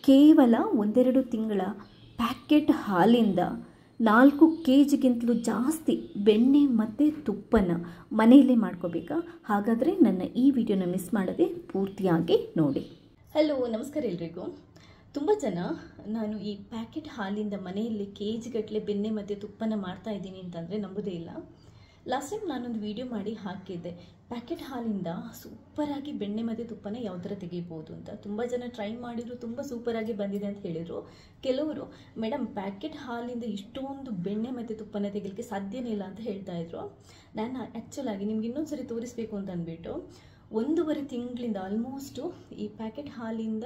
ಕೇವಲ ಒಂದೆರಡು ತಿಂಗಳ ಪ್ಯಾಕೆಟ್ ಹಾಲಿಂದ ನಾಲ್ಕು ಕೆ ಜಿಗಿಂತಲೂ ಜಾಸ್ತಿ ಬೆಣ್ಣೆ ಮತ್ತು ತುಪ್ಪನ ಮನೆಯಲ್ಲೇ ಮಾಡ್ಕೋಬೇಕಾ ಹಾಗಾದರೆ ನನ್ನ ಈ ವಿಡಿಯೋನ ಮಿಸ್ ಮಾಡದೆ ಪೂರ್ತಿಯಾಗಿ ನೋಡಿ ಹಲೋ ನಮಸ್ಕಾರ ಎಲ್ರಿಗೂ ತುಂಬ ಜನ ನಾನು ಈ ಪ್ಯಾಕೆಟ್ ಹಾಲಿಂದ ಮನೆಯಲ್ಲಿ ಕೆ ಜಿಗಟ್ಟಲೆ ಬೆಣ್ಣೆ ಮತ್ತು ತುಪ್ಪನ ಮಾಡ್ತಾ ಇದ್ದೀನಿ ಅಂತಂದರೆ ನಂಬೋದೇ ಇಲ್ಲ ಲಾಸ್ಟ್ ಟೈಮ್ ನಾನೊಂದು ವಿಡಿಯೋ ಮಾಡಿ ಹಾಕಿದ್ದೆ ಪ್ಯಾಕೆಟ್ ಹಾಲಿಂದ ಸೂಪರಾಗಿ ಬೆಣ್ಣೆ ಮತ್ತು ತುಪ್ಪನ ಯಾವ ಥರ ತೆಗಿಬೋದು ಅಂತ ತುಂಬ ಜನ ಟ್ರೈ ಮಾಡಿದ್ರು ತುಂಬ ಸೂಪರಾಗಿ ಬಂದಿದೆ ಅಂತ ಹೇಳಿದರು ಕೆಲವರು ಮೇಡಮ್ ಪ್ಯಾಕೆಟ್ ಹಾಲಿಂದ ಇಷ್ಟೊಂದು ಬೆಣ್ಣೆ ಮತ್ತು ತುಪ್ಪನ ತೆಗಿಲಿಕ್ಕೆ ಸಾಧ್ಯನೇ ಇಲ್ಲ ಅಂತ ಹೇಳ್ತಾ ಇದ್ರು ನಾನು ಆ್ಯಕ್ಚುಲಾಗಿ ನಿಮ್ಗೆ ಇನ್ನೊಂದು ಸರಿ ತೋರಿಸ್ಬೇಕು ಅಂತ ಅಂದ್ಬಿಟ್ಟು ಒಂದೂವರೆ ತಿಂಗಳಿಂದ ಆಲ್ಮೋಸ್ಟು ಈ ಪ್ಯಾಕೆಟ್ ಹಾಲಿಂದ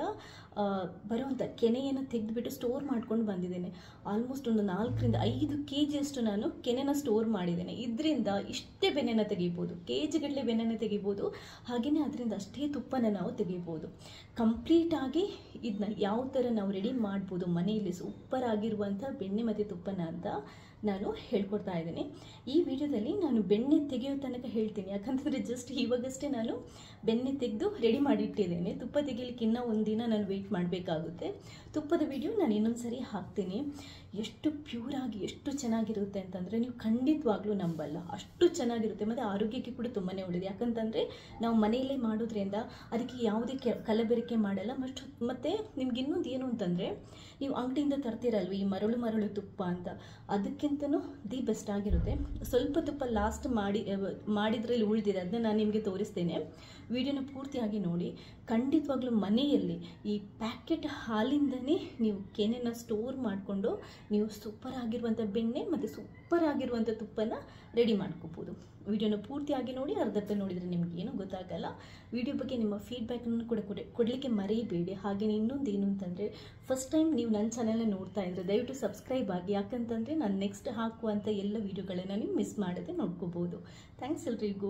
ಬರುವಂಥ ಕೆನೆಯನ್ನು ತೆಗೆದುಬಿಟ್ಟು ಸ್ಟೋರ್ ಮಾಡ್ಕೊಂಡು ಬಂದಿದ್ದೇನೆ ಆಲ್ಮೋಸ್ಟ್ ಒಂದು ನಾಲ್ಕರಿಂದ ಐದು ಕೆ ಜಿಯಷ್ಟು ನಾನು ಕೆನೆನ ಸ್ಟೋರ್ ಮಾಡಿದ್ದೇನೆ ಇದರಿಂದ ಇಷ್ಟೇ ಬೆಣ್ಣೆನ ತೆಗಿಬೋದು ಕೆ ಜಿಗಟ್ಟಲೆ ಬೆಣ್ಣೆನ ತೆಗಿಬೋದು ಹಾಗೆಯೇ ಅದರಿಂದ ಅಷ್ಟೇ ತುಪ್ಪನ ನಾವು ತೆಗಿಬೋದು ಕಂಪ್ಲೀಟಾಗಿ ಇದನ್ನ ಯಾವ ಥರ ನಾವು ರೆಡಿ ಮಾಡ್ಬೋದು ಮನೆಯಲ್ಲಿ ಸೂಪರ್ ಆಗಿರುವಂಥ ಬೆಣ್ಣೆ ಮತ್ತು ತುಪ್ಪನ ಅಂತ ನಾನು ಹೇಳ್ಕೊಡ್ತಾ ಇದ್ದೀನಿ ಈ ವಿಡಿಯೋದಲ್ಲಿ ನಾನು ಬೆಣ್ಣೆ ತೆಗೆಯೋ ತನಕ ಹೇಳ್ತೀನಿ ಯಾಕಂತಂದರೆ ಜಸ್ಟ್ ಇವಾಗಷ್ಟೇ ನಾನು ಬೆಣ್ಣೆ ತೆಗೆದು ರೆಡಿ ಮಾಡಿಟ್ಟಿದ್ದೇನೆ ತುಪ್ಪ ತೆಗಿಲಿಕ್ಕೆ ಇನ್ನೂ ಒಂದಿನ ನಾನು ವೆಯ್ಟ್ ಮಾಡಬೇಕಾಗುತ್ತೆ ತುಪ್ಪದ ವಿಡಿಯೋ ನಾನು ಇನ್ನೊಂದು ಸರಿ ಹಾಕ್ತೀನಿ ಎಷ್ಟು ಪ್ಯೂರಾಗಿ ಎಷ್ಟು ಚೆನ್ನಾಗಿರುತ್ತೆ ಅಂತಂದರೆ ನೀವು ಖಂಡಿತವಾಗ್ಲೂ ನಂಬಲ್ಲ ಅಷ್ಟು ಚೆನ್ನಾಗಿರುತ್ತೆ ಮತ್ತು ಆರೋಗ್ಯಕ್ಕೆ ಕೂಡ ತುಂಬಾ ಒಳ್ಳೆಯದು ಯಾಕಂತಂದರೆ ನಾವು ಮನೆಯಲ್ಲೇ ಮಾಡೋದ್ರಿಂದ ಅದಕ್ಕೆ ಯಾವುದೇ ಕೆ ಕಲಬೆರಕೆ ಮಾಡಲ್ಲ ಮತ್ತು ಮತ್ತು ನಿಮ್ಗೆ ಇನ್ನೊಂದು ಏನು ಅಂತಂದರೆ ನೀವು ಅಂಗಡಿಯಿಂದ ತರ್ತೀರಲ್ವ ಈ ಮರಳು ಮರಳು ತುಪ್ಪ ಅಂತ ಅದಕ್ಕಿಂತನೂ ದಿ ಬೆಸ್ಟ್ ಆಗಿರುತ್ತೆ ಸ್ವಲ್ಪ ತುಪ್ಪ ಲಾಸ್ಟ್ ಮಾಡಿ ಮಾಡಿದ್ರಲ್ಲಿ ಉಳಿದಿದೆ ಅದನ್ನ ನಾನು ನಿಮಗೆ ತೋರಿಸ್ತೇನೆ ವಿಡಿಯೋನ ಪೂರ್ತಿಯಾಗಿ ನೋಡಿ ಖಂಡಿತವಾಗ್ಲೂ ಮನೆಯಲ್ಲಿ ಈ ಪ್ಯಾಕೆಟ್ ಹಾಲಿಂದನೇ ನೀವು ಕೆನೆನ ಸ್ಟೋರ್ ಮಾಡಿಕೊಂಡು ನೀವು ಸೂಪರ್ ಆಗಿರುವಂಥ ಬೆಣ್ಣೆ ಮತ್ತು ಸೂಪರ್ ಆಗಿರುವಂಥ ತುಪ್ಪನ ರೆಡಿ ಮಾಡ್ಕೋಬೋದು ವಿಡಿಯೋನ ಪೂರ್ತಿಯಾಗಿ ನೋಡಿ ಅರ್ಧಕ್ಕೆ ನೋಡಿದರೆ ನಿಮ್ಗೆ ಏನೂ ಗೊತ್ತಾಗಲ್ಲ ವಿಡಿಯೋ ಬಗ್ಗೆ ನಿಮ್ಮ ಫೀಡ್ಬ್ಯಾಕನ್ನು ಕೂಡ ಕೊಡಿ ಕೊಡಲಿಕ್ಕೆ ಮರೆಯಬೇಡಿ ಹಾಗೆಯೇ ಇನ್ನೊಂದು ಏನು ಅಂತಂದರೆ ಫಸ್ಟ್ ಟೈಮ್ ನೀವು ನನ್ನ ಚಾನಲ್ನ ನೋಡ್ತಾ ಇದ್ದರೆ ದಯವಿಟ್ಟು ಸಬ್ಸ್ಕ್ರೈಬ್ ಆಗಿ ಯಾಕಂತಂದರೆ ನಾನು ನೆಕ್ಸ್ಟ್ ಹಾಕುವಂಥ ಎಲ್ಲ ವೀಡಿಯೋಗಳನ್ನು ನೀವು ಮಿಸ್ ಮಾಡದೆ ನೋಡ್ಕೋಬೋದು ಥ್ಯಾಂಕ್ಸ್ ಎಲ್ರಿಗೂ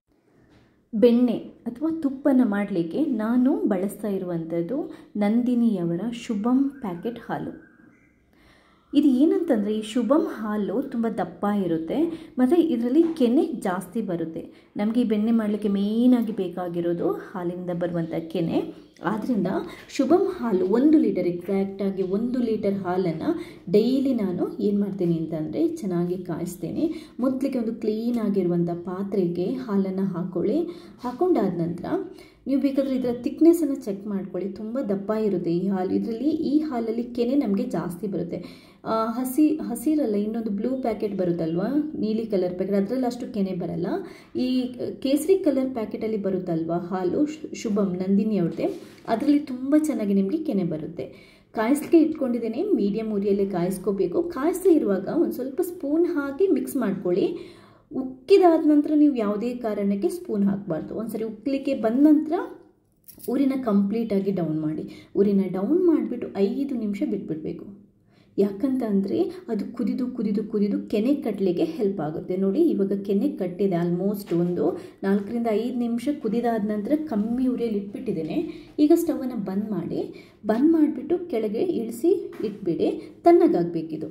ಬೆಣ್ಣೆ ಅಥವಾ ತುಪ್ಪನ ಮಾಡಲಿಕ್ಕೆ ನಾನು ಬಳಸ್ತಾ ಇರುವಂಥದ್ದು ನಂದಿನಿಯವರ ಶುಭಂ ಪ್ಯಾಕೆಟ್ ಹಾಲು ಇದು ಏನಂತಂದರೆ ಈ ಶುಭಂ ಹಾಲು ತುಂಬ ದಪ್ಪ ಇರುತ್ತೆ ಮತ್ತು ಇದರಲ್ಲಿ ಕೆನೆ ಜಾಸ್ತಿ ಬರುತ್ತೆ ನಮಗೆ ಈ ಬೆಣ್ಣೆ ಮಾಡಲಿಕ್ಕೆ ಮೇಯ್ನಾಗಿ ಬೇಕಾಗಿರೋದು ಹಾಲಿಂದ ಬರುವಂಥ ಕೆನೆ ಆದ್ದರಿಂದ ಶುಭಂ ಹಾಲು ಒಂದು ಲೀಟರ್ ಎಕ್ಸಾಕ್ಟಾಗಿ ಒಂದು ಲೀಟರ್ ಹಾಲನ್ನು ಡೈಲಿ ನಾನು ಏನು ಮಾಡ್ತೀನಿ ಅಂತಂದರೆ ಚೆನ್ನಾಗಿ ಕಾಯಿಸ್ತೇನೆ ಮೊದಲಿಗೆ ಒಂದು ಕ್ಲೀನ್ ಆಗಿರುವಂಥ ಪಾತ್ರೆಗೆ ಹಾಲನ್ನು ಹಾಕ್ಕೊಳ್ಳಿ ಹಾಕ್ಕೊಂಡಾದ ನಂತರ ನೀವು ಬೇಕಾದರೆ ಇದರ ತಿಕ್ನೆಸ್ಸನ್ನು ಚೆಕ್ ಮಾಡ್ಕೊಳ್ಳಿ ತುಂಬ ದಪ್ಪ ಇರುತ್ತೆ ಈ ಹಾಲು ಇದರಲ್ಲಿ ಈ ಹಾಲಲ್ಲಿ ಕೆನೆ ನಮಗೆ ಜಾಸ್ತಿ ಬರುತ್ತೆ ಹಸಿ ಹಸಿರಲ್ಲ ಇನ್ನೊಂದು ಬ್ಲೂ ಪ್ಯಾಕೆಟ್ ಬರುತ್ತಲ್ವ ನೀಲಿ ಕಲರ್ ಪ್ಯಾಕೆಟ್ ಅದರಲ್ಲಿ ಅಷ್ಟು ಕೆನೆ ಬರಲ್ಲ ಈ ಕೇಸರಿ ಕಲರ್ ಪ್ಯಾಕೆಟಲ್ಲಿ ಬರುತ್ತಲ್ವ ಹಾಲು ಶುಭಂ ನಂದಿನಿ ಅವ್ರದ್ದೆ ಅದರಲ್ಲಿ ತುಂಬ ಚೆನ್ನಾಗಿ ನಿಮಗೆ ಕೆನೆ ಬರುತ್ತೆ ಕಾಯಿಸ್ಲಿಕ್ಕೆ ಇಟ್ಕೊಂಡಿದ್ದೇನೆ ಮೀಡಿಯಮ್ ಉರಿಯಲ್ಲಿ ಕಾಯಿಸ್ಕೋಬೇಕು ಕಾಯಿಸ್ತಾ ಇರುವಾಗ ಒಂದು ಸ್ವಲ್ಪ ಸ್ಪೂನ್ ಹಾಕಿ ಮಿಕ್ಸ್ ಮಾಡ್ಕೊಳ್ಳಿ ಉಕ್ಕಿದಾದ ನಂತರ ನೀವು ಯಾವುದೇ ಕಾರಣಕ್ಕೆ ಸ್ಪೂನ್ ಹಾಕಬಾರ್ದು ಒಂದ್ಸರಿ ಉಕ್ಕಲಿಕ್ಕೆ ಬಂದ ನಂತರ ಊರಿನ ಕಂಪ್ಲೀಟಾಗಿ ಡೌನ್ ಮಾಡಿ ಊರಿನ ಡೌನ್ ಮಾಡಿಬಿಟ್ಟು ಐದು ನಿಮಿಷ ಬಿಟ್ಬಿಡಬೇಕು ಯಾಕಂತಂದರೆ ಅದು ಕುದಿದು ಕುದಿದು ಕುದಿದು ಕೆನೆ ಕಟ್ಟಲಿಕ್ಕೆ ಹೆಲ್ಪ್ ಆಗುತ್ತೆ ನೋಡಿ ಇವಾಗ ಕೆನೆ ಕಟ್ಟಿದೆ ಆಲ್ಮೋಸ್ಟ್ ಒಂದು ನಾಲ್ಕರಿಂದ ಐದು ನಿಮಿಷ ಕುದಿದಾದ ನಂತರ ಕಮ್ಮಿ ಉರಿಯಲ್ಲಿ ಇಟ್ಬಿಟ್ಟಿದ್ದೇನೆ ಈಗ ಸ್ಟವನ್ನು ಬಂದ್ ಮಾಡಿ ಬಂದ್ ಮಾಡಿಬಿಟ್ಟು ಕೆಳಗೆ ಇಳಿಸಿ ಇಟ್ಬಿಡಿ ತಣ್ಣಗಾಗಬೇಕಿದು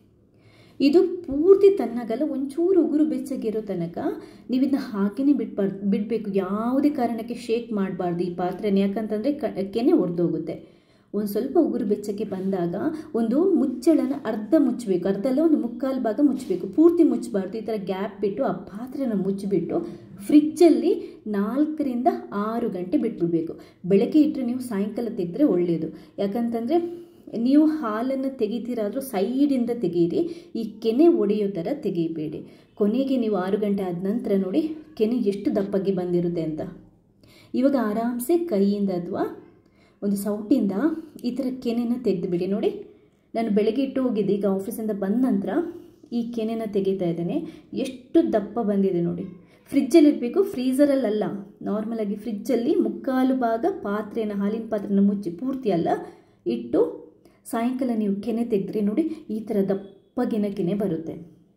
ಇದು ಪೂರ್ತಿ ತಣ್ಣಗಲ್ಲ ಒಂಚೂರು ಉಗುರು ಬೆಚ್ಚಗಿರೋ ತನಕ ನೀವು ಇದನ್ನ ಹಾಗೆಯೇ ಬಿಟ್ಬಾರ್ದು ಬಿಡಬೇಕು ಯಾವುದೇ ಕಾರಣಕ್ಕೆ ಶೇಕ್ ಮಾಡಬಾರ್ದು ಈ ಪಾತ್ರೆನ ಯಾಕಂತಂದರೆ ಕ ಕೆನೆ ಒಡೆದೋಗುತ್ತೆ ಒಂದು ಸ್ವಲ್ಪ ಉಗುರು ಬೆಚ್ಚಕ್ಕೆ ಬಂದಾಗ ಒಂದು ಮುಚ್ಚಳನ ಅರ್ಧ ಮುಚ್ಚಬೇಕು ಅರ್ಧ ಅಲ್ಲ ಒಂದು ಮುಕ್ಕಾಲು ಭಾಗ ಮುಚ್ಚಬೇಕು ಪೂರ್ತಿ ಮುಚ್ಚಬಾರ್ದು ಈ ಥರ ಗ್ಯಾಪ್ ಬಿಟ್ಟು ಆ ಪಾತ್ರೆನ ಮುಚ್ಚಿಬಿಟ್ಟು ಫ್ರಿಜ್ಜಲ್ಲಿ ನಾಲ್ಕರಿಂದ ಆರು ಗಂಟೆ ಬಿಟ್ಬಿಡಬೇಕು ಬೆಳಗ್ಗೆ ಇಟ್ಟರೆ ನೀವು ಸಾಯಂಕಾಲ ತೆಗೆದ್ರೆ ಒಳ್ಳೆಯದು ಯಾಕಂತಂದರೆ ನೀವು ಹಾಲನ್ನು ತೆಗಿತೀರಾದರೂ ಸೈಡಿಂದ ತೆಗೀರಿ ಈ ಕೆನೆ ಒಡೆಯೋ ಥರ ತೆಗಿಬೇಡಿ ಕೊನೆಗೆ ನೀವು ಆರು ಗಂಟೆ ಆದ ನಂತರ ನೋಡಿ ಕೆನೆ ಎಷ್ಟು ದಪ್ಪಗೆ ಬಂದಿರುತ್ತೆ ಅಂತ ಇವಾಗ ಆರಾಮ್ಸೆ ಕೈಯಿಂದ ಅಥವಾ ಒಂದು ಸೌಟಿಂದ ಈ ಥರ ಕೆನೆನ ತೆಗೆದುಬಿಡಿ ನೋಡಿ ನಾನು ಬೆಳಗ್ಗೆ ಇಟ್ಟು ಹೋಗಿದ್ದೆ ಈಗ ಆಫೀಸಿಂದ ಬಂದ ನಂತರ ಈ ಕೆನೆನ ತೆಗಿತಾ ಇದ್ದೇನೆ ಎಷ್ಟು ದಪ್ಪ ಬಂದಿದೆ ನೋಡಿ ಫ್ರಿಜ್ಜಲ್ಲಿ ಇಡಬೇಕು ಫ್ರೀಝರಲ್ಲಲ್ಲ ನಾರ್ಮಲಾಗಿ ಫ್ರಿಜ್ಜಲ್ಲಿ ಮುಕ್ಕಾಲು ಭಾಗ ಪಾತ್ರೆನ ಹಾಲಿನ ಪಾತ್ರೆನ ಮುಚ್ಚಿ ಪೂರ್ತಿ ಅಲ್ಲ ಇಟ್ಟು ಸಾಯಂಕಾಲ ನೀವು ಕೆನೆ ತೆಗೆದ್ರೆ ನೋಡಿ ಈ ಥರ ದಪ್ಪಗಿನ ಕೆನೆ ಬರುತ್ತೆ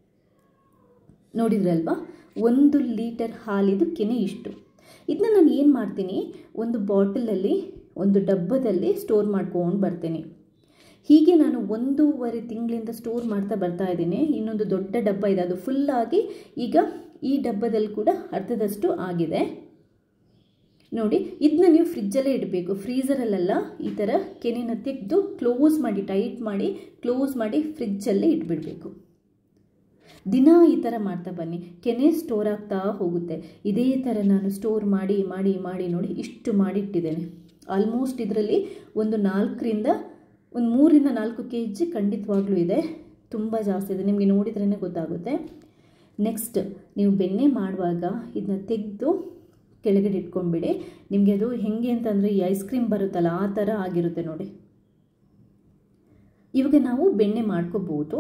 ನೋಡಿದ್ರಲ್ವಾ ಒಂದು ಲೀಟರ್ ಹಾಲಿದು ಕೆನೆ ಇಷ್ಟು ಇದನ್ನ ನಾನು ಏನು ಮಾಡ್ತೀನಿ ಒಂದು ಬಾಟಲಲ್ಲಿ ಒಂದು ಡಬ್ಬದಲ್ಲಿ ಸ್ಟೋರ್ ಮಾಡ್ಕೊಂಡು ಬರ್ತೀನಿ ಹೀಗೆ ನಾನು ಒಂದೂವರೆ ತಿಂಗಳಿಂದ ಸ್ಟೋರ್ ಮಾಡ್ತಾ ಬರ್ತಾ ಇದ್ದೀನಿ ಇನ್ನೊಂದು ದೊಡ್ಡ ಡಬ್ಬ ಇದೆ ಅದು ಫುಲ್ಲಾಗಿ ಈಗ ಈ ಡಬ್ಬದಲ್ಲಿ ಕೂಡ ಅರ್ಧದಷ್ಟು ಆಗಿದೆ ನೋಡಿ ಇದನ್ನ ನೀವು ಫ್ರಿಜ್ಜಲ್ಲೇ ಇಡಬೇಕು ಫ್ರೀಝರಲ್ಲೆಲ್ಲ ಈ ಥರ ಕೆನೆನ ತೆಗೆದು ಕ್ಲೋಸ್ ಮಾಡಿ ಟೈಟ್ ಮಾಡಿ ಕ್ಲೋಸ್ ಮಾಡಿ ಫ್ರಿಜ್ಜಲ್ಲೇ ಇಟ್ಬಿಡಬೇಕು ದಿನ ಈ ಥರ ಮಾಡ್ತಾ ಬನ್ನಿ ಕೆನೆ ಸ್ಟೋರ್ ಆಗ್ತಾ ಹೋಗುತ್ತೆ ಇದೇ ಥರ ನಾನು ಸ್ಟೋರ್ ಮಾಡಿ ಮಾಡಿ ಮಾಡಿ ನೋಡಿ ಇಷ್ಟು ಮಾಡಿಟ್ಟಿದ್ದೇನೆ ಆಲ್ಮೋಸ್ಟ್ ಇದರಲ್ಲಿ ಒಂದು ನಾಲ್ಕರಿಂದ ಒಂದು ಮೂರಿಂದ ನಾಲ್ಕು ಕೆ ಜಿ ಖಂಡಿತವಾಗ್ಲೂ ಇದೆ ತುಂಬ ಜಾಸ್ತಿ ಇದೆ ನಿಮಗೆ ನೋಡಿದ್ರೇ ಗೊತ್ತಾಗುತ್ತೆ ನೆಕ್ಸ್ಟ್ ನೀವು ಬೆಣ್ಣೆ ಮಾಡುವಾಗ ಇದನ್ನ ತೆಗೆದು ಕೆಳಗಡೆ ಇಟ್ಕೊಂಡ್ಬಿಡಿ ನಿಮಗೆ ಅದು ಹೆಂಗೆ ಅಂತಂದರೆ ಈ ಐಸ್ ಕ್ರೀಮ್ ಬರುತ್ತಲ್ಲ ಆ ಥರ ಆಗಿರುತ್ತೆ ನೋಡಿ ಇವಾಗ ನಾವು ಬೆಣ್ಣೆ ಮಾಡ್ಕೋಬೋದು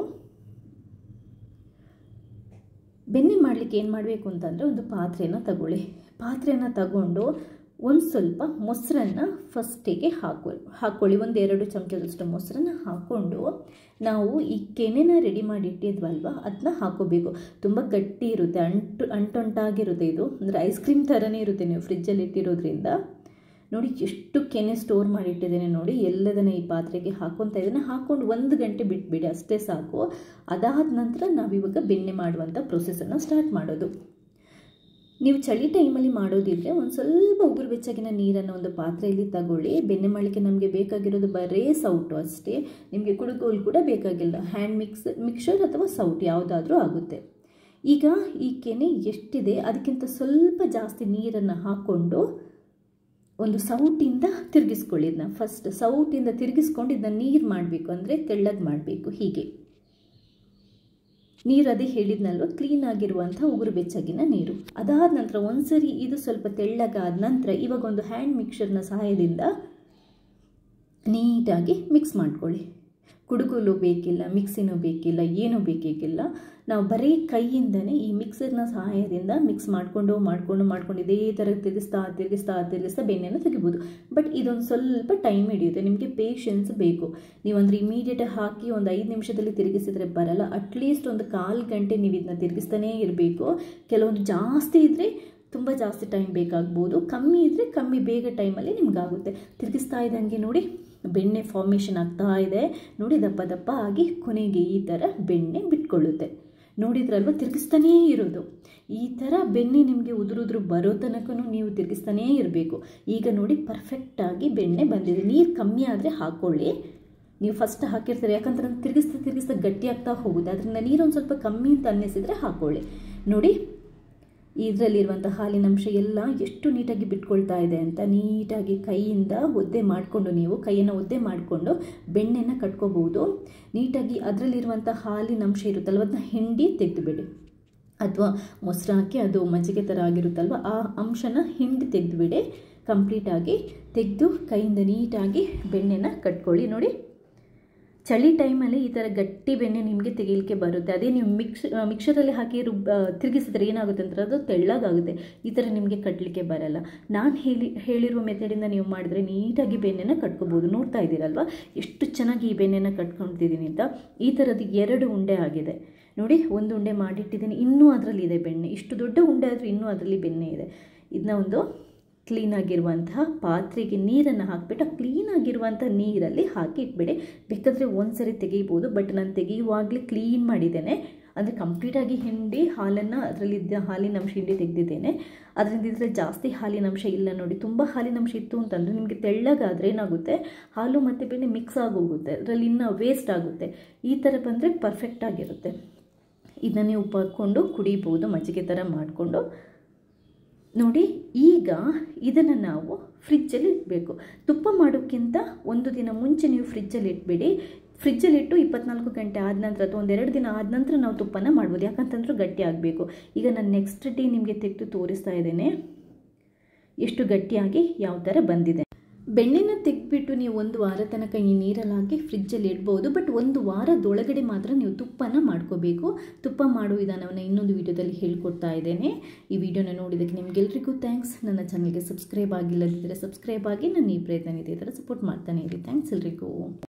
ಬೆಣ್ಣೆ ಮಾಡಲಿಕ್ಕೆ ಏನು ಮಾಡಬೇಕು ಅಂತಂದರೆ ಒಂದು ಪಾತ್ರೆನ ತಗೊಳ್ಳಿ ಪಾತ್ರೆನ ತಗೊಂಡು ಒಂದು ಸ್ವಲ್ಪ ಮೊಸರನ್ನು ಫಸ್ಟಿಗೆ ಹಾಕೊ ಹಾಕ್ಕೊಳ್ಳಿ ಒಂದು ಎರಡು ಚಮಚದಷ್ಟು ಮೊಸರನ್ನ ಹಾಕ್ಕೊಂಡು ನಾವು ಈ ಕೆನೆನ ರೆಡಿ ಮಾಡಿ ಇಟ್ಟಿದ್ವಲ್ವ ಅದನ್ನ ಹಾಕೋಬೇಕು ತುಂಬ ಗಟ್ಟಿ ಇರುತ್ತೆ ಅಂಟು ಅಂಟೊಂಟಾಗಿರುತ್ತೆ ಇದು ಅಂದರೆ ಐಸ್ ಕ್ರೀಮ್ ಥರನೇ ಇರುತ್ತೆ ನೀವು ಫ್ರಿಜ್ಜಲ್ಲಿ ಇಟ್ಟಿರೋದ್ರಿಂದ ನೋಡಿ ಎಷ್ಟು ಕೆನೆ ಸ್ಟೋರ್ ಮಾಡಿಟ್ಟಿದ್ದೇನೆ ನೋಡಿ ಎಲ್ಲದನ್ನ ಈ ಪಾತ್ರೆಗೆ ಹಾಕೊತಾ ಇದ್ದೇನೆ ಹಾಕ್ಕೊಂಡು ಒಂದು ಗಂಟೆ ಬಿಟ್ಬಿಡಿ ಅಷ್ಟೇ ಸಾಕು ಅದಾದ ನಂತರ ನಾವಿವಾಗ ಬೆಣ್ಣೆ ಮಾಡುವಂಥ ಪ್ರೊಸೆಸನ್ನು ಸ್ಟಾರ್ಟ್ ಮಾಡೋದು ನೀವು ಚಳಿ ಟೈಮಲ್ಲಿ ಮಾಡೋದಿದ್ರೆ ಒಂದು ಸ್ವಲ್ಪ ಉಗುರು ಬೆಚ್ಚಗಿನ ನೀರನ್ನು ಒಂದು ಪಾತ್ರೆಯಲ್ಲಿ ತಗೊಳ್ಳಿ ಬೆಣ್ಣೆ ಮಾಡಲಿಕ್ಕೆ ನಮಗೆ ಬೇಕಾಗಿರೋದು ಬರೇ ಸೌಟು ಅಷ್ಟೇ ನಿಮಗೆ ಕುಡುಗೋಲು ಕೂಡ ಬೇಕಾಗಿಲ್ಲ ಹ್ಯಾಂಡ್ ಮಿಕ್ಸ್ ಮಿಕ್ಸರ್ ಅಥವಾ ಸೌಟ್ ಯಾವುದಾದ್ರೂ ಆಗುತ್ತೆ ಈಗ ಈ ಕೆನೆ ಎಷ್ಟಿದೆ ಅದಕ್ಕಿಂತ ಸ್ವಲ್ಪ ಜಾಸ್ತಿ ನೀರನ್ನು ಹಾಕ್ಕೊಂಡು ಒಂದು ಸೌಟಿಂದ ತಿರುಗಿಸ್ಕೊಳ್ಳಿ ಇದನ್ನ ಫಸ್ಟ್ ಸೌಟಿಂದ ತಿರುಗಿಸ್ಕೊಂಡು ಇದನ್ನ ನೀರು ಮಾಡಬೇಕು ಅಂದರೆ ತೆಳ್ಳಗೆ ಮಾಡಬೇಕು ಹೀಗೆ ನೀರು ಅದೇ ಹೇಳಿದ್ನಲ್ವ ಕ್ಲೀನ್ ಆಗಿರುವಂಥ ಉಗುರು ಬೆಚ್ಚಗಿನ ನೀರು ಅದಾದ ನಂತರ ಒಂದ್ಸರಿ ಇದು ಸ್ವಲ್ಪ ತೆಳ್ಳಗಾದ ನಂತರ ಇವಾಗ ಒಂದು ಹ್ಯಾಂಡ್ ಮಿಕ್ಸರ್ನ ಸಹಾಯದಿಂದ ನೀಟಾಗಿ ಮಿಕ್ಸ್ ಮಾಡ್ಕೊಳ್ಳಿ ಕುಡುಗೋಲು ಬೇಕಿಲ್ಲ ಮಿಕ್ಸಿನೂ ಬೇಕಿಲ್ಲ ಏನೂ ಬೇಕಾಗಿಲ್ಲ ನಾವು ಬರೀ ಕೈಯಿಂದನೇ ಈ ಮಿಕ್ಸರ್ನ ಸಹಾಯದಿಂದ ಮಿಕ್ಸ್ ಮಾಡಿಕೊಂಡು ಮಾಡಿಕೊಂಡು ಮಾಡ್ಕೊಂಡು ಇದೇ ಥರ ತಿರುಗಿಸ್ತಾ ತಿರುಗಿಸ್ತಾ ತಿರುಗಿಸ್ತಾ ಬೆಣ್ಣೆನ ತೆಗಿಬೋದು ಬಟ್ ಇದೊಂದು ಸ್ವಲ್ಪ ಟೈಮ್ ಹಿಡಿಯುತ್ತೆ ನಿಮಗೆ ಪೇಷನ್ಸ್ ಬೇಕು ನೀವು ಅಂದರೆ ಇಮಿಡಿಯೇಟಾಗಿ ಹಾಕಿ ಒಂದು ಐದು ನಿಮಿಷದಲ್ಲಿ ತಿರುಗಿಸಿದ್ರೆ ಬರಲ್ಲ ಅಟ್ಲೀಸ್ಟ್ ಒಂದು ಕಾಲು ಗಂಟೆ ನೀವು ಇದನ್ನ ತಿರುಗಿಸ್ತಾನೇ ಇರಬೇಕು ಕೆಲವೊಂದು ಜಾಸ್ತಿ ಇದ್ದರೆ ತುಂಬ ಜಾಸ್ತಿ ಟೈಮ್ ಬೇಕಾಗ್ಬೋದು ಕಮ್ಮಿ ಇದ್ದರೆ ಕಮ್ಮಿ ಬೇಗ ಟೈಮಲ್ಲಿ ನಿಮ್ಗಾಗುತ್ತೆ ತಿರುಗಿಸ್ತಾ ಇದ್ದಂಗೆ ನೋಡಿ ಬೆಣ್ಣೆ ಫಾರ್ಮೇಷನ್ ಆಗ್ತಾ ಇದೆ ನೋಡಿ ದಪ್ಪ ದಪ್ಪ ಆಗಿ ಕೊನೆಗೆ ಈ ಥರ ಬೆಣ್ಣೆ ಬಿಟ್ಕೊಳ್ಳುತ್ತೆ ನೋಡಿದ್ರಲ್ವ ತಿರುಗಿಸ್ತಾನೇ ಇರೋದು ಈ ಥರ ಬೆಣ್ಣೆ ನಿಮಗೆ ಉದುರುದ್ರು ಬರೋ ತನಕನೂ ನೀವು ತಿರುಗಿಸ್ತಾನೇ ಇರಬೇಕು ಈಗ ನೋಡಿ ಪರ್ಫೆಕ್ಟಾಗಿ ಬೆಣ್ಣೆ ಬಂದಿದೆ ನೀರು ಕಮ್ಮಿ ಆದರೆ ಹಾಕ್ಕೊಳ್ಳಿ ನೀವು ಫಸ್ಟ್ ಹಾಕಿರ್ತೀರಿ ಯಾಕಂದ್ರೆ ತಿರುಗಿಸ್ತಾ ತಿರುಗಿಸ್ತಾ ಗಟ್ಟಿ ಆಗ್ತಾ ಹೋಗುತ್ತೆ ಅದರಿಂದ ನೀರೊಂದು ಸ್ವಲ್ಪ ಕಮ್ಮಿ ಅಂತ ಅನ್ನಿಸಿದರೆ ಹಾಕ್ಕೊಳ್ಳಿ ನೋಡಿ ಇದರಲ್ಲಿರುವಂಥ ಹಾಲಿನ ಅಂಶ ಎಲ್ಲ ಎಷ್ಟು ನೀಟಾಗಿ ಬಿಟ್ಕೊಳ್ತಾ ಇದೆ ಅಂತ ನೀಟಾಗಿ ಕೈಯಿಂದ ಒದ್ದೆ ಮಾಡಿಕೊಂಡು ನೀವು ಕೈಯನ್ನು ಒದ್ದೆ ಮಾಡಿಕೊಂಡು ಬೆಣ್ಣೆನ ಕಟ್ಕೋಬೋದು ನೀಟಾಗಿ ಅದರಲ್ಲಿರುವಂಥ ಹಾಲಿನ ಅಂಶ ಇರುತ್ತಲ್ವ ಅದನ್ನ ಹಿಂಡಿ ತೆಗೆದುಬಿಡಿ ಅಥವಾ ಮೊಸರು ಹಾಕಿ ಅದು ಮಜ್ಜಿಗೆ ಥರ ಆಗಿರುತ್ತಲ್ವ ಆ ಅಂಶನ ಹಿಂಡಿ ತೆಗೆದುಬಿಡಿ ಕಂಪ್ಲೀಟಾಗಿ ತೆಗೆದು ಕೈಯಿಂದ ನೀಟಾಗಿ ಬೆಣ್ಣೆನ ಕಟ್ಕೊಳ್ಳಿ ನೋಡಿ ಚಳಿ ಟೈಮಲ್ಲಿ ಈ ಥರ ಗಟ್ಟಿ ಬೆಣ್ಣೆ ನಿಮಗೆ ತೆಗೀಲಿಕ್ಕೆ ಬರುತ್ತೆ ಅದೇ ನೀವು ಮಿಕ್ಸ್ ಮಿಕ್ಸರಲ್ಲಿ ಹಾಕಿ ರುಬ್ ತಿರುಗಿಸಿದ್ರೆ ಏನಾಗುತ್ತೆ ಅಂದ್ರೆ ಅದು ತೆಳ್ಳಗಾಗುತ್ತೆ ಈ ಥರ ನಿಮಗೆ ಕಟ್ಟಲಿಕ್ಕೆ ಬರಲ್ಲ ನಾನು ಹೇಳಿ ಹೇಳಿರುವ ಮೆಥಡಿಂದ ನೀವು ಮಾಡಿದ್ರೆ ನೀಟಾಗಿ ಬೆಣ್ಣೆನ ಕಟ್ಕೋಬೋದು ನೋಡ್ತಾ ಇದ್ದೀರಲ್ವ ಎಷ್ಟು ಚೆನ್ನಾಗಿ ಈ ಬೆಣ್ಣೆನ ಕಟ್ಕೊಳ್ತಿದ್ದೀನಿ ಅಂತ ಈ ಥರದ್ದು ಎರಡು ಉಂಡೆ ಆಗಿದೆ ನೋಡಿ ಒಂದು ಉಂಡೆ ಮಾಡಿಟ್ಟಿದ್ದೀನಿ ಇನ್ನೂ ಅದರಲ್ಲಿ ಇದೆ ಬೆಣ್ಣೆ ಇಷ್ಟು ದೊಡ್ಡ ಉಂಡೆ ಆದರೂ ಇನ್ನೂ ಅದರಲ್ಲಿ ಬೆಣ್ಣೆ ಇದೆ ಇದನ್ನ ಒಂದು ಕ್ಲೀನಾಗಿರುವಂತಹ ಪಾತ್ರೆಗೆ ನೀರನ್ನು ಹಾಕಿಬಿಟ್ಟು ಕ್ಲೀನಾಗಿರುವಂಥ ನೀರಲ್ಲಿ ಹಾಕಿ ಇಟ್ಬಿಡಿ ಬೇಕಾದರೆ ಒಂದು ಸರಿ ತೆಗೀಬೋದು ಬಟ್ ನಾನು ತೆಗೆಯುವಾಗಲೇ ಕ್ಲೀನ್ ಮಾಡಿದ್ದೇನೆ ಅಂದರೆ ಕಂಪ್ಲೀಟಾಗಿ ಹಿಂಡಿ ಹಾಲನ್ನು ಅದರಲ್ಲಿದ್ದ ಹಾಲಿನ ಅಂಶ ಹಿಂಡಿ ತೆಗೆದಿದ್ದೇನೆ ಅದರಿಂದ ಇದ್ರೆ ಜಾಸ್ತಿ ಹಾಲಿನ ಅಂಶ ಇಲ್ಲ ನೋಡಿ ತುಂಬ ಹಾಲಿನ ಅಂಶ ಇತ್ತು ಅಂತಂದರೆ ನಿಮಗೆ ತೆಳ್ಳಗಾದರೆ ಏನಾಗುತ್ತೆ ಹಾಲು ಮತ್ತು ಬೆಣ್ಣೆ ಮಿಕ್ಸ್ ಆಗೋಗುತ್ತೆ ಅದರಲ್ಲಿ ಇನ್ನೂ ವೇಸ್ಟ್ ಆಗುತ್ತೆ ಈ ಥರ ಬಂದರೆ ಪರ್ಫೆಕ್ಟ್ ಆಗಿರುತ್ತೆ ಇದನ್ನ ನೀವು ಪಡ್ಕೊಂಡು ಕುಡಿಬೋದು ಮಜ್ಜಿಗೆ ಥರ ಮಾಡಿಕೊಂಡು ನೋಡಿ ಈಗ ಇದನ್ನು ನಾವು ಫ್ರಿಜ್ಜಲ್ಲಿ ಇಡಬೇಕು ತುಪ್ಪ ಮಾಡೋಕ್ಕಿಂತ ಒಂದು ದಿನ ಮುಂಚೆ ನೀವು ಫ್ರಿಜ್ಜಲ್ಲಿ ಇಟ್ಬಿಡಿ ಫ್ರಿಜ್ಜಲ್ಲಿಟ್ಟು ಇಪ್ಪತ್ನಾಲ್ಕು ಗಂಟೆ ಆದ ನಂತರ ಅಥವಾ ಒಂದೆರಡು ದಿನ ಆದ ನಂತರ ನಾವು ತುಪ್ಪನ ಮಾಡ್ಬೋದು ಯಾಕಂತಂದ್ರೆ ಗಟ್ಟಿ ಆಗಬೇಕು ಈಗ ನಾನು ನೆಕ್ಸ್ಟ್ ಡೇ ನಿಮಗೆ ತೆಗೆದು ತೋರಿಸ್ತಾ ಇದ್ದೇನೆ ಎಷ್ಟು ಗಟ್ಟಿಯಾಗಿ ಯಾವ ಥರ ಬಂದಿದೆ ಬೆಣ್ಣೆನ ತೆಗೆದ್ಬಿಟ್ಟು ನೀವು ಒಂದು ವಾರ ತನಕ ಈ ನೀರಲ್ಲಿ ಹಾಕಿ ಫ್ರಿಜ್ಜಲ್ಲಿ ಇಡ್ಬೋದು ಬಟ್ ಒಂದು ವಾರದೊಳಗಡೆ ಮಾತ್ರ ನೀವು ತುಪ್ಪನ ಮಾಡ್ಕೋಬೇಕು ತುಪ್ಪ ಮಾಡೋ ವಿಧಾನವನ್ನು ಇನ್ನೊಂದು ವಿಡಿಯೋದಲ್ಲಿ ಹೇಳ್ಕೊಡ್ತಾ ಇದ್ದೇನೆ ಈ ವಿಡಿಯೋನ ನೋಡಿದ್ದಕ್ಕೆ ನಿಮಗೆಲ್ರಿಗೂ ಥ್ಯಾಂಕ್ಸ್ ನನ್ನ ಚಾನಲ್ಗೆ ಸಬ್ಸ್ಕ್ರೈಬ್ ಆಗಿಲ್ಲದಿದ್ದರೆ ಸಬ್ಸ್ಕ್ರೈಬ್ ಆಗಿ ನಾನು ಈ ಪ್ರಯತ್ನ ಇದೇ ಥರ ಸಪೋರ್ಟ್ ಮಾಡ್ತಾನೆ ಇರಿ ಥ್ಯಾಂಕ್ಸ್ ಎಲ್ರಿಗೂ